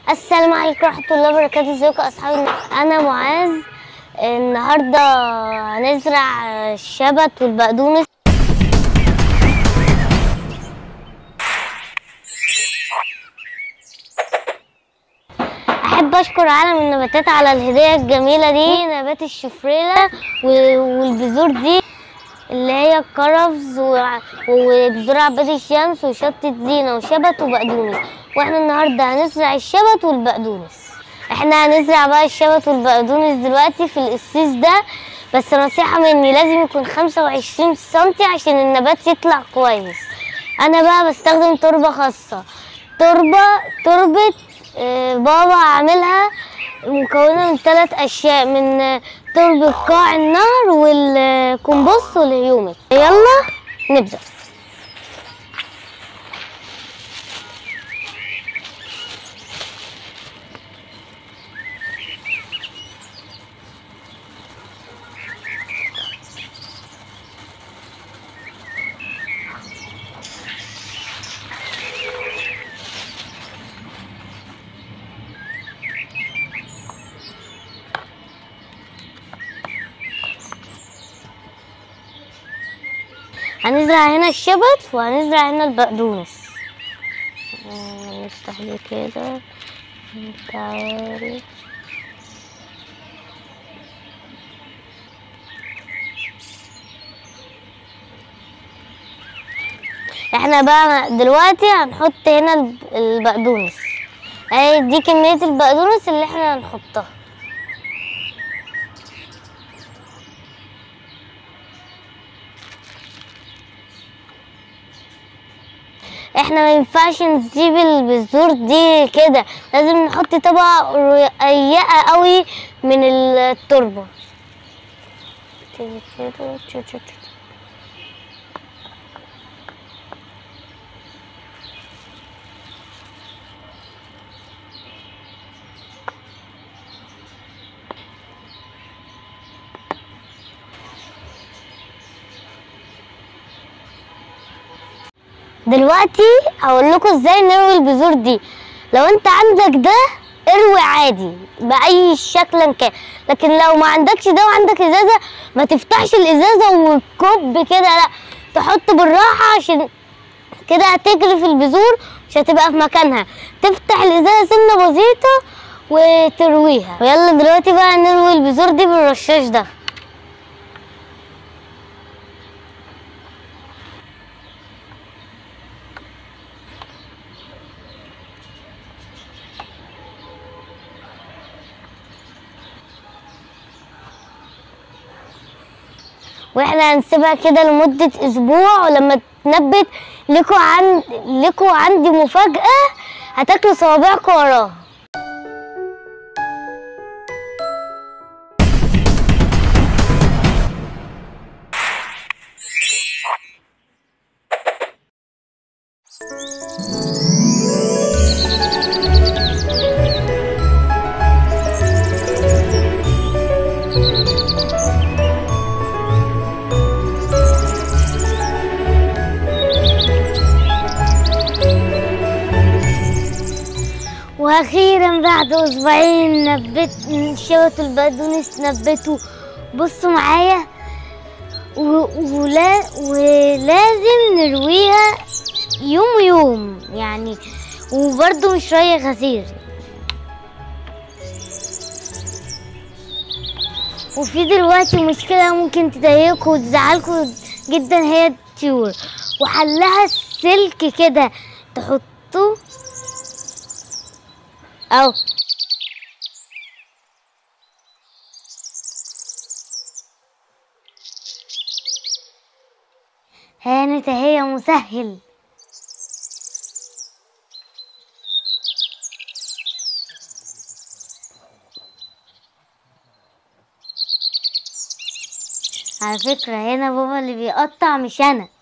السلام عليكم ورحمة الله وبركاته ازيكم يا اصحابي انا معاذ النهارده هنزرع الشبت والبقدونس احب اشكر عالم النباتات على الهدية الجميلة دي نبات الشفريلة و- والبذور دي اللي هي الكرفس و- وبذور عباد الشمس وشطة زينة وشبت وبقدونس واحنا النهارده هنزرع الشبت والبقدونس احنا هنزرع بقى الشبت والبقدونس دلوقتي في القصيص ده بس نصيحة مني لازم يكون خمسة وعشرين سنتي عشان النبات يطلع كويس انا بقى بستخدم تربة خاصة تربة تربة آه، بابا عاملها مكونة من ثلاث أشياء من آه، تربة قاع النهر والكمبوست والهيومك يلا نبدأ هنزرع هنا الشبت وهنزرع هنا البقدونس آه، نفتح دي كده تعالي احنا بقى دلوقتي هنحط هنا الب- البقدونس اهي دي كمية البقدونس اللي احنا هنحطها احنا ما ينفعش نسيب البذور دي كده لازم نحط طبقة رقيقة قوي من التربة كده كده تشو تشو تشو. دلوقتي هقول لكم ازاي نروي البذور دي لو انت عندك ده اروي عادي باي شكل كان لكن لو ما عندكش ده وعندك ازازه ما تفتحش الازازه وتكب كده لا تحط بالراحه عشان كده هتجري في البذور مش هتبقى في مكانها تفتح الازازه سنه بسيطه وترويها ويلا دلوقتي بقى نروي البذور دي بالرشاش ده واحنا هنسيبها كده لمدة اسبوع ولما تنبت لكوا عن لكوا عندي مفاجأة هتاكلوا صوابعكم وراها واخيرا بعد اسبوعين نبت شبت البقدونس نبتوا بصوا معايا و- ولا ولازم نرويها يوم ويوم يعني وبرضه مش ري غزير وفي دلوقتي مشكلة ممكن تضايقكم وتزعلكم جدا هي الطيور وحلها السلك كده تحطوه أو هانت هي مسهل على فكرة هنا بابا اللي بيقطع مش أنا